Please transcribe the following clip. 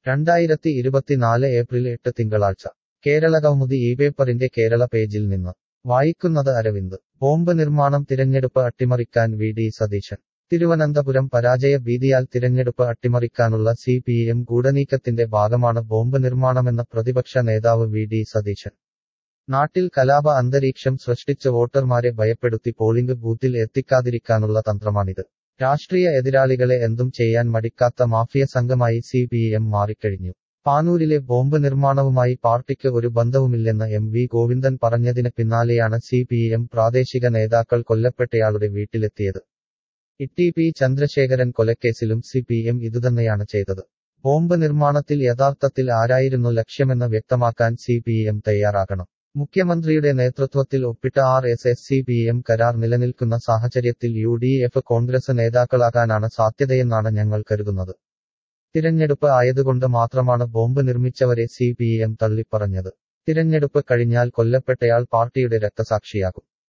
രണ്ടായിരത്തി ഇരുപത്തിനാല് ഏപ്രിൽ എട്ട് തിങ്കളാഴ്ച കേരളകൗമുദി ഈ പേപ്പറിന്റെ കേരള പേജിൽ നിന്ന് വായിക്കുന്നത് അരവിന്ദ് ബോംബ് നിർമ്മാണം തിരഞ്ഞെടുപ്പ് അട്ടിമറിക്കാൻ വി ഡി സതീശൻ തിരുവനന്തപുരം പരാജയ ഭീതിയാൽ തിരഞ്ഞെടുപ്പ് അട്ടിമറിക്കാനുള്ള സി പി എം ഗൂഢനീക്കത്തിന്റെ ഭാഗമാണ് ബോംബ് നിർമ്മാണമെന്ന പ്രതിപക്ഷ നേതാവ് വി ഡി സതീശൻ നാട്ടിൽ കലാപ അന്തരീക്ഷം സൃഷ്ടിച്ച് വോട്ടർമാരെ ഭയപ്പെടുത്തി പോളിംഗ് ബൂത്തിൽ എത്തിക്കാതിരിക്കാനുള്ള തന്ത്രമാണിത് രാഷ്ട്രീയ എതിരാളികളെ എന്തും ചെയ്യാൻ മടിക്കാത്ത മാഫിയ സംഘമായി സി പി എം മാറിക്കഴിഞ്ഞു പാനൂരിലെ ബോംബ് നിർമ്മാണവുമായി പാർട്ടിക്ക് ഒരു ബന്ധവുമില്ലെന്ന് എം വി ഗോവിന്ദൻ പറഞ്ഞതിന് പിന്നാലെയാണ് സി പി എം പ്രാദേശിക നേതാക്കൾ കൊല്ലപ്പെട്ടയാളുടെ വീട്ടിലെത്തിയത് ഇ പി ചന്ദ്രശേഖരൻ കൊലക്കേസിലും സി പി എം ഇതുതന്നെയാണ് ചെയ്തത് ബോംബ് നിർമ്മാണത്തിൽ യഥാർത്ഥത്തിൽ ആരായിരുന്നു ലക്ഷ്യമെന്ന് വ്യക്തമാക്കാൻ സി പി എം തയ്യാറാകണം മുഖ്യമന്ത്രിയുടെ നേതൃത്വത്തിൽ ഒപ്പിട്ട R S S C P M കരാർ നിലനിൽക്കുന്ന സാഹചര്യത്തിൽ യു ഡി എഫ് കോൺഗ്രസ് നേതാക്കളാകാനാണ് സാധ്യതയെന്നാണ് ഞങ്ങൾ കരുതുന്നത് തിരഞ്ഞെടുപ്പ് ആയതുകൊണ്ട് മാത്രമാണ് ബോംബ് നിർമ്മിച്ചവരെ സി പി എം തള്ളിപ്പറഞ്ഞത് തിരഞ്ഞെടുപ്പ് കഴിഞ്ഞാൽ കൊല്ലപ്പെട്ടയാൾ പാർട്ടിയുടെ രക്തസാക്ഷിയാകും